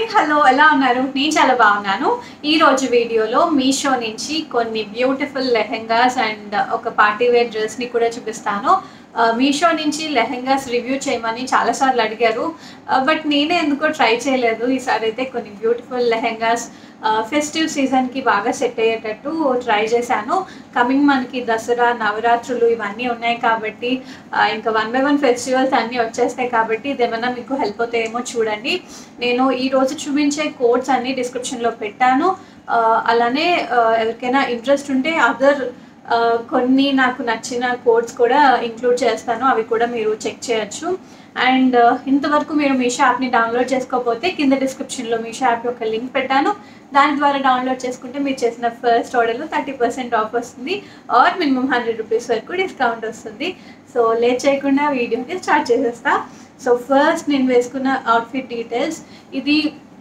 hello ఎలా ఉన్నారు నేను చాలా బాగున్నాను ఈ రోజు వీడియోలో మీషో నుంచి కొన్ని బ్యూటిఫుల్ లెహెంగాస్ అండ్ ఒక పార్టీ వేర్ డ్రెస్ని కూడా చూపిస్తాను ఆ, మీషో నుంచి లెహెంగాస్ రివ్యూ చేయమని చాలాసార్లు అడిగారు బట్ నేనే ఎందుకో ట్రై చేయలేదు ఈసారి అయితే కొన్ని బ్యూటిఫుల్ లెహెంగాస్ ఫెస్టివ్ సీజన్కి బాగా సెట్ అయ్యేటట్టు ట్రై చేశాను కమింగ్ మనకి దసరా నవరాత్రులు ఇవన్నీ ఉన్నాయి కాబట్టి ఆ, ఇంకా వన్ బై వన్ ఫెస్టివల్స్ అన్నీ వచ్చేస్తాయి కాబట్టి ఇది ఏమైనా మీకు హెల్ప్ అవుతాయేమో చూడండి నేను ఈ రోజు చూపించే కోడ్స్ అన్ని డిస్క్రిప్షన్లో పెట్టాను ఆ, అలానే ఆ, ఎవరికైనా ఇంట్రెస్ట్ ఉంటే అదర్ కొన్ని నాకు నచ్చిన కోడ్స్ కూడా ఇంక్లూడ్ చేస్తాను అవి కూడా మీరు చెక్ చేయొచ్చు అండ్ ఇంతవరకు మీరు మీషో యాప్ని డౌన్లోడ్ చేసుకోకపోతే కింద డిస్క్రిప్షన్లో మీషో యాప్ యొక్క లింక్ పెట్టాను దాని ద్వారా డౌన్లోడ్ చేసుకుంటే మీరు చేసిన ఫస్ట్ ఆర్డర్లో థర్టీ పర్సెంట్ ఆఫ్ వస్తుంది ఆర్ మినిమం హండ్రెడ్ రూపీస్ వరకు డిస్కౌంట్ వస్తుంది సో లేట్ చేయకుండా వీడియోని స్టార్ట్ చేసేస్తా సో ఫస్ట్ నేను వేసుకున్న అవుట్ఫిట్ డీటెయిల్స్ ఇది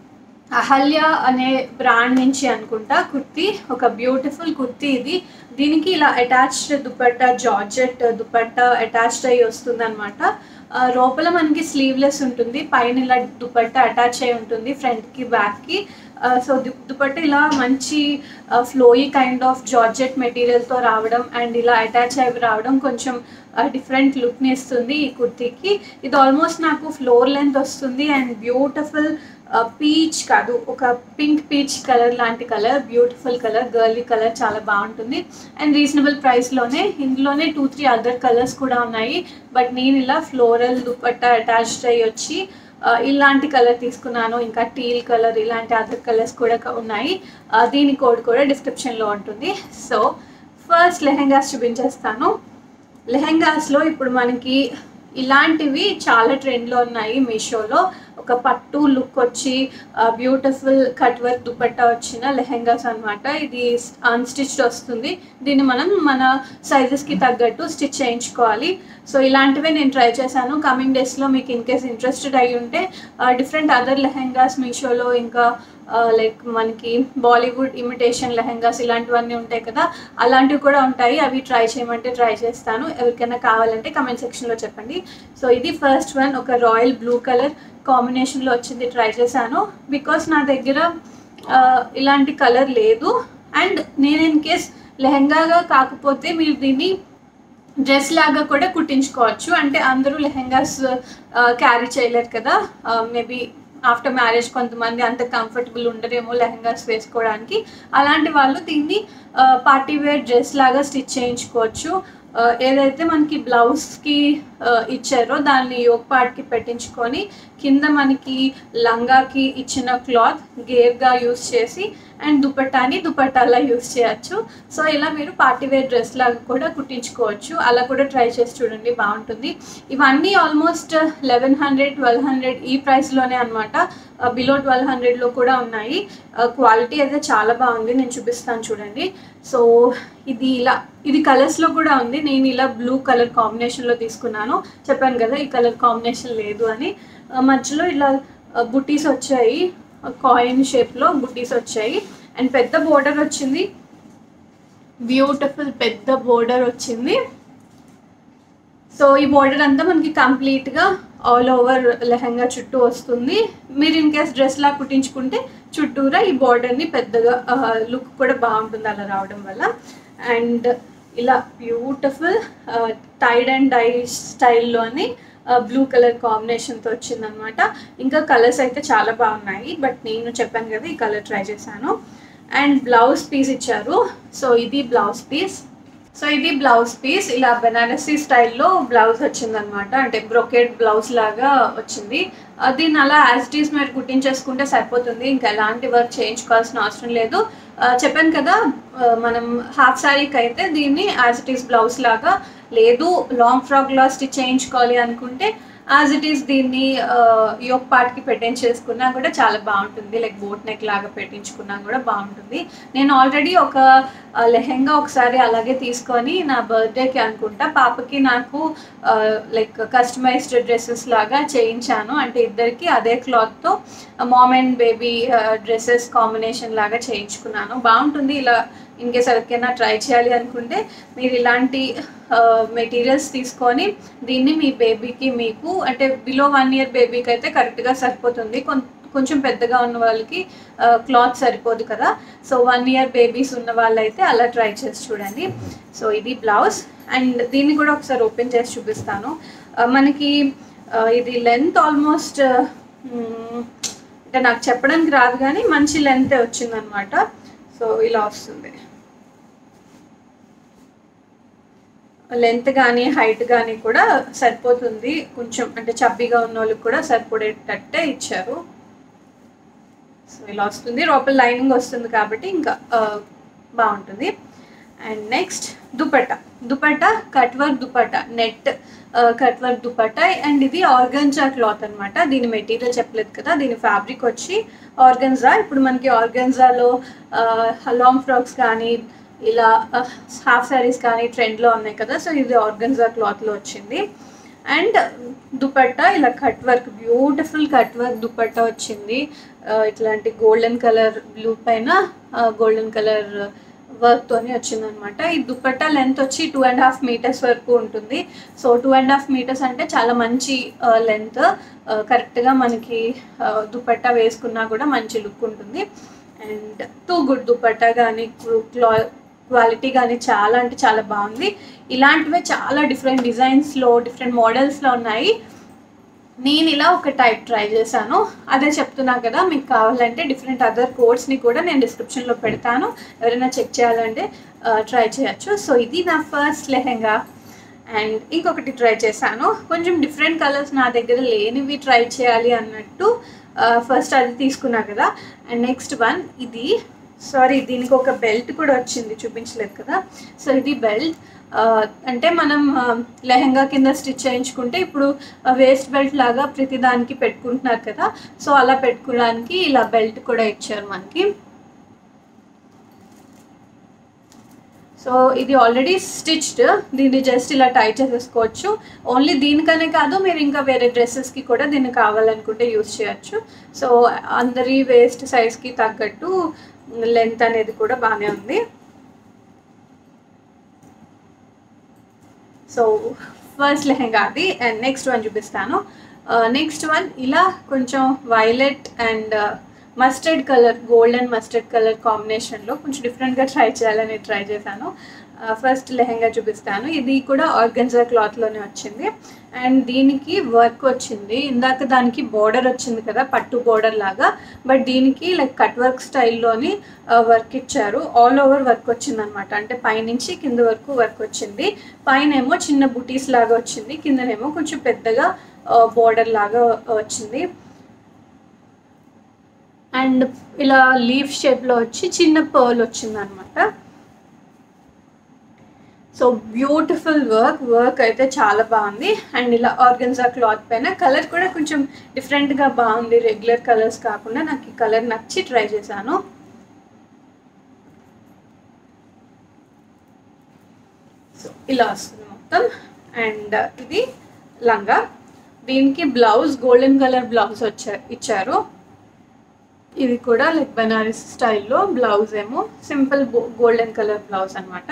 అహల్య అనే బ్రాండ్ నుంచి అనుకుంటా కుర్తీ ఒక బ్యూటిఫుల్ కుర్తీ ఇది దీనికి ఇలా attached dupatta georgette dupatta attached అయ్యి వస్తుంది అనమాట లోపల మనకి స్లీవ్లెస్ ఉంటుంది పైన ఇలా దుపట్టా అటాచ్ అయి ఉంటుంది ఫ్రంట్కి బ్యాక్కి సో దుపట్టా ఇలా మంచి ఫ్లోయి కైండ్ ఆఫ్ జార్జెట్ మెటీరియల్తో రావడం అండ్ ఇలా అటాచ్ అయి రావడం కొంచెం డిఫరెంట్ లుక్ని ఇస్తుంది ఈ కుర్తీకి ఇది ఆల్మోస్ట్ నాకు ఫ్లోర్ లెంత్ వస్తుంది అండ్ బ్యూటిఫుల్ పీచ్ కాదు ఒక పింక్ పీచ్ కలర్ లాంటి colour beautiful colour girly colour చాలా బాగుంటుంది అండ్ రీజనబుల్ ప్రైస్లోనే ఇందులోనే టూ త్రీ అదర్ కలర్స్ కూడా ఉన్నాయి బట్ నేను ఇలా ఫ్లోరల్ దుపట్టా అటాచ్డ్ అయ్యి వచ్చి ఆ, ఇలాంటి కలర్ తీసుకున్నాను ఇంకా టీల్ కలర్ ఇలాంటి అదర్ కలర్స్ కూడా క- ఉన్నాయి ఆ, దీని కోడ్ కూడా డిస్క్రిప్షన్లో ఉంటుంది సో ఫస్ట్ లెహెంగాస్ చూపించేస్తాను లెహెంగాస్లో ఇప్పుడు మనకి ఇలాంటివి చాలా ట్రెండ్లో ఉన్నాయి మీషోలో ఒక పట్టు లుక్ వచ్చి బ్యూటిఫుల్ కట్ వర్క్ దుపట్టా వచ్చిన లెహెంగాస్ అన్నమాట ఇది అన్స్టిచ్డ్ వస్తుంది దీన్ని మనం మన సైజెస్కి తగ్గట్టు స్టిచ్ చేయించుకోవాలి సో ఇలాంటివే నేను ట్రై చేశాను కమింగ్ డేస్లో మీకు ఇన్ కేస్ ఇంట్రెస్టెడ్ అయి ఉంటే డిఫరెంట్ అదర్ లెహెంగాస్ మీషోలో ఇంకా లైక్ మనకి బాలీవుడ్ ఇమిటేషన్ లెహెంగాస్ ఇలాంటివన్నీ ఉంటాయి కదా అలాంటివి కూడా ఉంటాయి అవి ట్రై చేయమంటే ట్రై చేస్తాను ఎవరికైనా కావాలంటే కమెంట్ సెక్షన్లో చెప్పండి సో ఇది ఫస్ట్ వన్ ఒక రాయల్ బ్లూ కలర్ కాంబినేషన్లో వచ్చింది ట్రై చేశాను బికాస్ నా దగ్గర ఆ, ఇలాంటి కలర్ లేదు అండ్ నేను ఇన్ కేస్ లెహెంగాగా కాకపోతే మీరు దీన్ని డ్రెస్ లాగా కూడా కుట్టించుకోవచ్చు అంటే అందరూ లెహెంగాస్ క్యారీ చేయలేరు కదా మేబీ ఆఫ్టర్ మ్యారేజ్ కొంతమంది అంత కంఫర్టబుల్ ఉండరేమో లెహెంగాస్ వేసుకోవడానికి అలాంటి వాళ్ళు దీన్ని పార్టీ వేర్ డ్రెస్ లాగా స్టిచ్ చేయించుకోవచ్చు ఆ, ఏదైతే మనకి బ్లౌజ్కి ఇచ్చారో దాన్ని యోగ్ పార్ట్కి పెట్టించుకొని కింద మనకి లంగాకి ఇచ్చిన క్లాత్ గేర్గా యూస్ చేసి అండ్ దుపట్టాని దుపట్టాలా యూస్ చేయొచ్చు సో ఇలా మీరు పార్టీ వేర్ డ్రెస్ లాగా కూడా కుట్టించుకోవచ్చు అలా కూడా ట్రై చేసి చూడండి బాగుంటుంది ఇవన్నీ almost eleven hundred twelve hundred ఈ ప్రైస్లోనే అనమాట బిలో ట్వెల్వ్ హండ్రెడ్లో కూడా ఉన్నాయి క్వాలిటీ అయితే చాలా బాగుంది నేను చూపిస్తాను చూడండి సో ఇది ఇలా ఇది కలర్స్లో కూడా ఉంది నేను ఇలా బ్లూ కలర్ కాంబినేషన్లో తీసుకున్నాను చెప్పాను కదా ఈ కలర్ కాంబినేషన్ లేదు అని ఆ, మధ్యలో ఇలా బుటీస్ వచ్చాయి కాయిన్ షేప్లో బుటీస్ వచ్చాయి అండ్ పెద్ద బోర్డర్ వచ్చింది బ్యూటిఫుల్ పెద్ద బోర్డర్ వచ్చింది సో ఈ బోర్డర్ అంతా మనకి కంప్లీట్గా ఆల్ ఓవర్ లెహంగా చుట్టూ వస్తుంది మీరు ఇన్ కేస్ డ్రెస్ లా కుట్టించుకుంటే చుట్టూరా ఈ బార్డర్ని పెద్దగా లుక్ కూడా బాగుంటుంది అలా రావడం వల్ల అండ్ ఇలా బ్యూటిఫుల్ టైడ్ అండ్ డై స్టైల్లోని బ్లూ కలర్ కాంబినేషన్తో వచ్చిందనమాట ఇంకా కలర్స్ అయితే చాలా బాగున్నాయి బట్ నేను చెప్పాను కదా ఈ కలర్ ట్రై చేశాను అండ్ బ్లౌజ్ పీస్ ఇచ్చారు సో ఇది బ్లౌజ్ పీస్ సో ఇది బ్లౌజ్ పీస్ ఇలా బెనారసీ స్టైల్లో బ్లౌజ్ వచ్చిందనమాట అంటే బ్రొకెట్ బ్లౌజ్ లాగా వచ్చింది ఆ, దీన్ని అలా యాజ్ ఇట్ ఈస్ మీరు కుట్టించేసుకుంటే సరిపోతుంది ఇంకా ఎలాంటి వర్క్ చేయించుకోవాల్సిన అవసరం లేదు ఆ, చెప్పాను కదా ఆ, మనం హాఫ్ శారీకి అయితే దీన్ని యాజ్ ఇట్ ఈస్ బ్లౌజ్ లాగా లేదు లాంగ్ ఫ్రాక్ లా స్టిచ్ చేయించుకోవాలి అనుకుంటే యాజ్ ఇట్ ఈస్ దీన్ని యోగ్ పార్ట్కి పెట్టించేసుకున్నా కూడా చాలా బాగుంటుంది లైక్ బోట్ నెక్ లాగా పెట్టించుకున్నా కూడా బాగుంటుంది నేను ఆల్రెడీ ఒక ఆ, లెహెంగా ఒకసారి అలాగే తీసుకొని నా బర్త్డేకి అనుకుంటా పాపకి నాకు లైక్ కస్టమైజ్డ్ డ్రెస్సెస్ లాగా చేయించాను అంటే ఇద్దరికి అదే క్లాత్తో mom and baby dresses combination లాగా చేయించుకున్నాను బాగుంటుంది ఇలా ఇన్ కేస్ ఎవరికైనా ట్రై చేయాలి అనుకుంటే మీరు ఇలాంటి మెటీరియల్స్ తీసుకొని దీన్ని మీ బేబీకి మీకు అంటే బిలో వన్ ఇయర్ బేబీకి అయితే కరెక్ట్గా సరిపోతుంది కొంత కొంచెం పెద్దగా ఉన్న వాళ్ళకి క్లాత్ సరిపోదు కదా సో వన్ ఇయర్ బేబీస్ ఉన్న వాళ్ళైతే అలా ట్రై చేసి చూడండి సో ఇది బ్లౌజ్ అండ్ దీన్ని కూడా ఒకసారి ఓపెన్ చేసి చూపిస్తాను ఆ, మనకి ఆ, ఇది లెంత్ ఆల్మోస్ట్ అంటే నాకు చెప్పడానికి రాదు కానీ మంచి లెంత్ వచ్చిందనమాట సో ఇలా వస్తుంది లెంత్ కానీ హైట్ కానీ కూడా సరిపోతుంది కొంచెం అంటే చబ్బీగా ఉన్న వాళ్ళకి కూడా సరిపడేటట్టే ఇచ్చారు సో ఇలా వస్తుంది లోపల లైనింగ్ వస్తుంది కాబట్టి ఇంకా ఆ, బాగుంటుంది and next dupatta dupatta cut work dupatta net cut work dupatta and ఇది ఆర్గన్జా క్లాత్ అనమాట దీని మెటీరియల్ చెప్పలేదు కదా దీని ఫ్యాబ్రిక్ వచ్చి ఆర్గన్జా ఇప్పుడు మనకి ఆర్గన్జాలో లాంగ్ ఫ్రాక్స్ కానీ ఇలా హాఫ్ శారీస్ కానీ ట్రెండ్లో ఉన్నాయి కదా సో ఇది ఆర్గన్జా క్లాత్లో వచ్చింది అండ్ దుపట్టా ఇలా cut work beautiful cut work dupatta వచ్చింది ఆ, ఇట్లాంటి గోల్డెన్ కలర్ బ్లూ పైన గోల్డెన్ కలర్ వర్క్తోని వచ్చిందనమాట ఈ దుపట్టా లెంత్ వచ్చి టూ అండ్ హాఫ్ మీటర్స్ వరకు ఉంటుంది so two and half metres అంటే చాలా మంచి లెంత్ కరెక్ట్గా మనకి ఆ, దుపట్టా వేసుకున్నా కూడా మంచి లుక్ ఉంటుంది అండ్ టూ గుడ్ దుపట్టా కానీ క్లా క్వాలిటీ కానీ చాలా అంటే చాలా బాగుంది ఇలాంటివే చాలా డిఫరెంట్ డిజైన్స్లో డిఫరెంట్ మోడల్స్లో ఉన్నాయి నేను ఇలా ఒక టైప్ ట్రై చేశాను అదే చెప్తున్నా కదా మీకు కావాలంటే డిఫరెంట్ అదర్ కోడ్స్ని కూడా నేను డిస్క్రిప్షన్లో పెడతాను ఎవరైనా చెక్ చేయాలంటే ట్రై చేయొచ్చు సో ఇది నా ఫస్ట్ లెహెంగా అండ్ ఇంకొకటి ట్రై చేశాను కొంచెం డిఫరెంట్ కలర్స్ నా దగ్గర లేనివి ట్రై చేయాలి అన్నట్టు ఫస్ట్ అది తీసుకున్నా కదా అండ్ నెక్స్ట్ వన్ ఇది సారీ దీనికి ఒక బెల్ట్ కూడా వచ్చింది చూపించలేదు కదా సో ఇది బెల్ట్ అంటే మనం ఆ, లెహంగా కింద స్టిచ్ చేయించుకుంటే ఇప్పుడు వేస్ట్ బెల్ట్ లాగా ప్రతి దానికి పెట్టుకుంటున్నారు కదా సో అలా పెట్టుకోవడానికి ఇలా బెల్ట్ కూడా ఇచ్చారు మనకి సో ఇది ఆల్రెడీ స్టిచ్డ్ దీన్ని జస్ట్ ఇలా టై చేసేసుకోవచ్చు ఓన్లీ దీనికనే కాదు మీరు ఇంకా వేరే డ్రెస్సెస్కి కూడా దీన్ని కావాలనుకుంటే యూస్ చేయొచ్చు సో అందరి వేస్ట్ సైజ్కి తగ్గట్టు లెంత్ అనేది కూడా బాగానే ఉంది సో ఫస్ట్ లెహెంగా అది అండ్ నెక్స్ట్ వన్ చూపిస్తాను నెక్స్ట్ వన్ ఇలా కొంచెం violet and mustard colour gold and mustard colour కాంబినేషన్లో కొంచెం డిఫరెంట్గా ట్రై చేయాలని ట్రై చేశాను ఫస్ట్ లెహెంగా చూపిస్తాను ఇది కూడా ఆర్గన్జా క్లాత్లోనే వచ్చింది అండ్ దీనికి వర్క్ వచ్చింది ఇందాక దానికి బోర్డర్ వచ్చింది కదా పట్టు బోర్డర్ లాగా బట్ దీనికి లైక్ కట్ వర్క్ స్టైల్లోని వర్క్ ఇచ్చారు ఆల్ ఓవర్ వర్క్ వచ్చింది అనమాట అంటే పైనుంచి కింద వరకు వర్క్ వచ్చింది పైన ఏమో చిన్న బుటీస్ లాగా వచ్చింది కిందనేమో కొంచెం పెద్దగా బోర్డర్ లాగా వచ్చింది అండ్ ఇలా లీఫ్ షేప్లో వచ్చి చిన్న పర్ల్ వచ్చింది అనమాట సో బ్యూటిఫుల్ వర్క్ వర్క్ అయితే చాలా బాగుంది అండ్ ఇలా ఆర్గన్జా క్లాత్ పైన కలర్ కూడా కొంచెం డిఫరెంట్గా బాగుంది రెగ్యులర్ కలర్స్ కాకుండా నాకు ఈ కలర్ నచ్చి ట్రై చేశాను సో ఇలా వస్తుంది మొత్తం అండ్ ఇది లంగా దీనికి బ్లౌజ్ గోల్డెన్ కలర్ బ్లౌజ్ వచ్చా ఇచ్చారు ఇది కూడా లైక్ బనారస్ స్టైల్లో బ్లౌజ్ ఏమో సింపుల్ గోల్డెన్ కలర్ బ్లౌజ్ అనమాట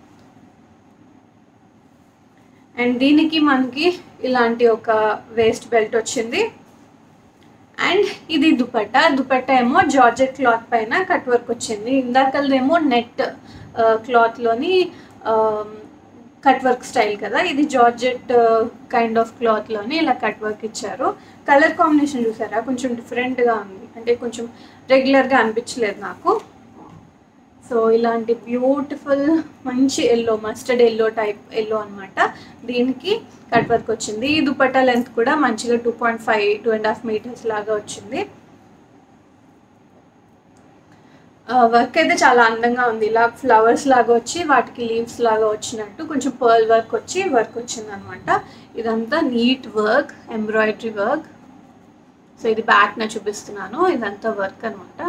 అండ్ దీనికి మనకి ఇలాంటి ఒక వేస్ట్ బెల్ట్ వచ్చింది అండ్ ఇది దుపట్టా దుపట్టా ఏమో జార్జెట్ క్లాత్ పైన కట్ వర్క్ వచ్చింది ఇందాకదేమో నెట్ క్లాత్లోని కట్ వర్క్ స్టైల్ కదా ఇది జార్జెట్ కైండ్ ఆఫ్ క్లాత్లోని ఇలా కట్ వర్క్ ఇచ్చారు కలర్ కాంబినేషన్ చూసారా కొంచెం డిఫరెంట్గా ఉంది అంటే కొంచెం రెగ్యులర్గా అనిపించలేదు నాకు సో ఇలాంటి బ్యూటిఫుల్ మంచి yellow mustard yellow type yellow అనమాట దీనికి కట్ వర్క్ వచ్చింది ఈ దుపట్టా లెంత్ కూడా మంచిగా two point five two and half metres లాగా వచ్చింది వర్క్ అయితే చాలా అందంగా ఉంది ఇలా ఫ్లవర్స్ లాగా వచ్చి వాటికి లీవ్స్ లాగా వచ్చినట్టు కొంచెం పర్ల్ వర్క్ వచ్చి వర్క్ వచ్చింది అనమాట ఇదంతా neat work embroidery work so ఇది బ్యాక్ నా చూపిస్తున్నాను ఇదంతా వర్క్ అనమాట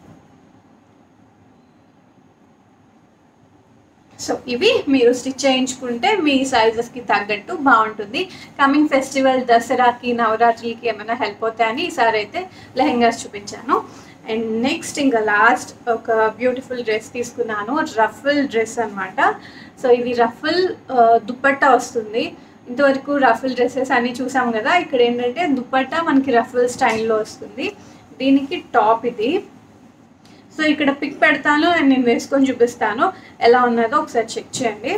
సో ఇవి మీరు స్టిచ్ చేయించుకుంటే మీ సైజెస్కి తగ్గట్టు బాగుంటుంది కమింగ్ ఫెస్టివల్ దసరాకి నవరాత్రులకి ఏమైనా హెల్ప్ అవుతాయని ఈసారి అయితే లెహెంగాస్ చూపించాను అండ్ నెక్స్ట్ ఇంకా లాస్ట్ ఒక బ్యూటిఫుల్ డ్రెస్ తీసుకున్నాను రఫుల్ డ్రెస్ అనమాట సో ఇది రఫుల్ దుప్పట్టా వస్తుంది ఇంతవరకు రఫుల్ డ్రెస్సెస్ అన్ని చూసాం కదా ఇక్కడ ఏంటంటే దుప్పట్టా మనకి రఫుల్ స్టైల్లో వస్తుంది దీనికి టాప్ ఇది సో ఇక్కడ పిక్ పెడతాను అండ్ నేను వేసుకొని చూపిస్తాను ఎలా ఉన్నదో ఒకసారి చెక్ చేయండి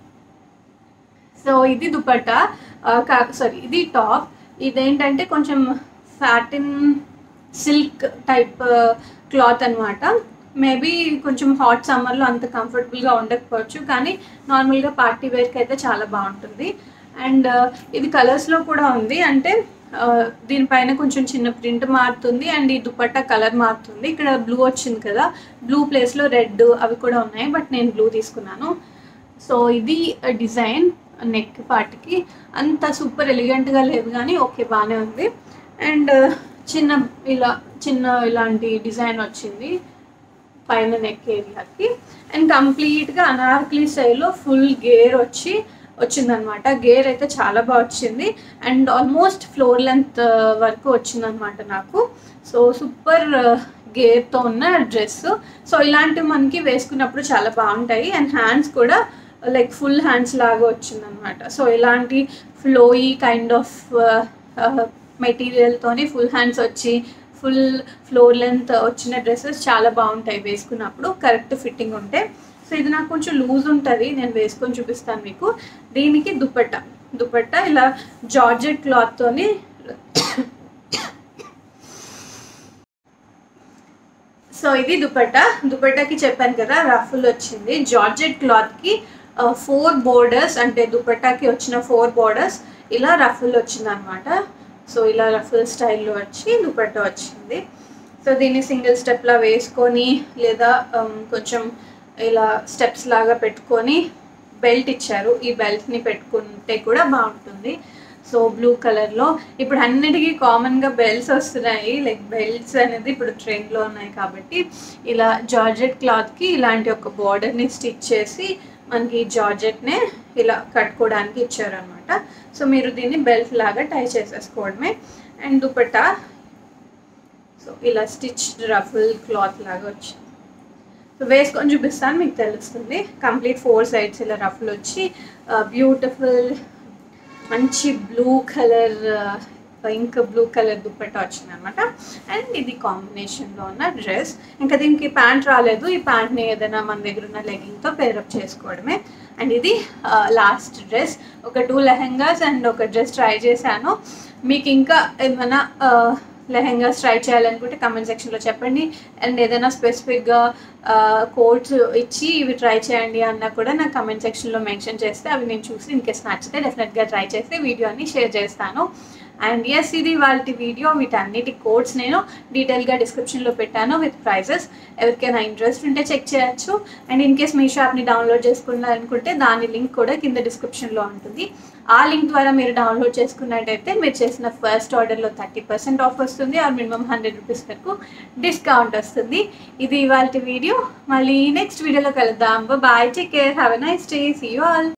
సో ఇది దుపట్టా సారీ ఇది టాప్ ఇదేంటంటే కొంచెం సాటిన్ సిల్క్ టైప్ క్లాత్ అనమాట మేబీ కొంచెం హాట్ సమ్మర్లో అంత కంఫర్టబుల్గా ఉండకపోవచ్చు కానీ నార్మల్గా పార్టీ వేర్కి అయితే చాలా బాగుంటుంది అండ్ ఇది కలర్స్లో కూడా ఉంది అంటే ఆ, దీనిపైన కొంచెం చిన్న ప్రింట్ మారుతుంది అండ్ ఈ దుపట్టా కలర్ మారుతుంది ఇక్కడ బ్లూ వచ్చింది కదా బ్లూ ప్లేస్లో రెడ్ అవి కూడా ఉన్నాయి బట్ నేను బ్లూ తీసుకున్నాను సో ఇది డిజైన్ నెక్ పార్ట్కి అంత సూపర్ ఎలిగెంట్గా లేదు కానీ ఓకే బాగానే ఉంది అండ్ చిన్న ఇలా చిన్న ఇలాంటి డిజైన్ వచ్చింది పైన నెక్ ఏరియాకి అండ్ కంప్లీట్గా అనార్కలీ స్టైల్లో ఫుల్ గేర్ వచ్చి వచ్చిందనమాట గేర్ అయితే చాలా బాగా వచ్చింది అండ్ ఆల్మోస్ట్ ఫ్లోర్ లెంత్ వరకు వచ్చిందనమాట నాకు సో సూపర్ గేర్తో ఉన్న డ్రెస్ సో ఇలాంటివి మనకి వేసుకున్నప్పుడు చాలా బాగుంటాయి అండ్ హ్యాండ్స్ కూడా లైక్ ఫుల్ హ్యాండ్స్ లాగా వచ్చిందనమాట సో ఇలాంటి ఫ్లోయి కైండ్ ఆఫ్ మెటీరియల్తోని ఫుల్ హ్యాండ్స్ వచ్చి ఫుల్ ఫ్లోర్ లెంత్ వచ్చిన డ్రెస్సెస్ చాలా బాగుంటాయి వేసుకున్నప్పుడు కరెక్ట్ ఫిట్టింగ్ ఉంటే సో ఇది నాకు కొంచెం లూజ్ ఉంటుంది నేను వేసుకొని చూపిస్తాను మీకు దీనికి దుపట్టా దుపట్టా ఇలా జార్జెట్ క్లాత్తోని సో ఇది దుపట్టా దుపట్టాకి చెప్పాను కదా రఫుల్ వచ్చింది జార్జెట్ క్లాత్కి ఫోర్ బోర్డర్స్ అంటే దుపట్టాకి వచ్చిన ఫోర్ బోర్డర్స్ ఇలా రఫుల్ వచ్చింది అనమాట సో ఇలా రఫుల్ స్టైల్లో వచ్చి దుపట్టా వచ్చింది సో దీన్ని సింగిల్ స్టెప్లా వేసుకొని లేదా um, కొంచెం ఇలా స్టెప్స్ లాగా పెట్టుకొని బెల్ట్ ఇచ్చారు ఈ బెల్ట్ని పెట్టుకుంటే కూడా బాగుంటుంది సో బ్లూ కలర్లో ఇప్పుడు అన్నిటికీ కామన్గా బెల్ట్స్ వస్తున్నాయి లైక్ బెల్ట్స్ అనేది ఇప్పుడు ట్రెండ్లో ఉన్నాయి కాబట్టి ఇలా జార్జెట్ క్లాత్కి ఇలాంటి ఒక బార్డర్ని స్టిచ్ చేసి మనకి ఈ జార్జెట్నే ఇలా కట్టుకోవడానికి ఇచ్చారనమాట సో మీరు దీన్ని బెల్ట్ లాగా టై చేసేసుకోవడమే అండ్ దుపట్టా సో ఇలా స్టిచ్ రఫుల్ క్లాత్ లాగా వచ్చింది సో వేసుకొని చూపిస్తాను మీకు తెలుస్తుంది కంప్లీట్ ఫోర్ సైడ్స్ ఇలా రఫుల్ వచ్చి బ్యూటిఫుల్ మంచి blue colour ink blue colour dupatta వచ్చింది అనమాట అండ్ ఇది కాంబినేషన్లో ఉన్న డ్రెస్ ఇంకా దీనికి ప్యాంట్ రాలేదు ఈ ప్యాంట్ని ఏదైనా మన దగ్గర ఉన్న లెగింగ్తో పేరప్ చేసుకోవడమే అండ్ ఇది లాస్ట్ డ్రెస్ ఒక టూ లెహెంగాస్ అండ్ ఒక డ్రెస్ ట్రై చేశాను మీకు ఇంకా ఏమైనా లెహెంగాస్ ట్రై చేయాలనుకుంటే కమెంట్ సెక్షన్లో చెప్పండి అండ్ ఏదైనా స్పెసిఫిక్గా కోడ్స్ ఇచ్చి ఇవి ట్రై చేయండి అన్నా కూడా నాకు కమెంట్ సెక్షన్లో మెన్షన్ చేస్తే అవి నేను చూసి ఇన్కేస్ నచ్చితే డెఫినెట్గా ట్రై చేసి వీడియోని షేర్ చేస్తాను అండ్ ఎస్ ఇది వాళ్ళ వీడియో వీటన్నిటి కోడ్స్ నేను డీటెయిల్గా డిస్క్రిప్షన్లో పెట్టాను విత్ ప్రైజెస్ ఎవరికైనా ఇంట్రెస్ట్ ఉంటే చెక్ చేయొచ్చు అండ్ ఇన్ కేస్ మీ షాప్ని డౌన్లోడ్ చేసుకున్నారనుకుంటే దాని లింక్ కూడా కింద డిస్క్రిప్షన్లో ఉంటుంది ఆ లింక్ ద్వారా మీరు డౌన్లోడ్ చేసుకున్నట్టయితే మీరు చేసిన ఫస్ట్ ఆర్డర్లో థర్టీ పర్సెంట్ ఆఫ్ వస్తుంది ఆర్ మినిమం హండ్రెడ్ రూపీస్ వరకు డిస్కౌంట్ వస్తుంది ఇది ఇవాళ వీడియో మళ్ళీ నెక్స్ట్ వీడియోలో కలుద్దాం bye take care have a nice day see you all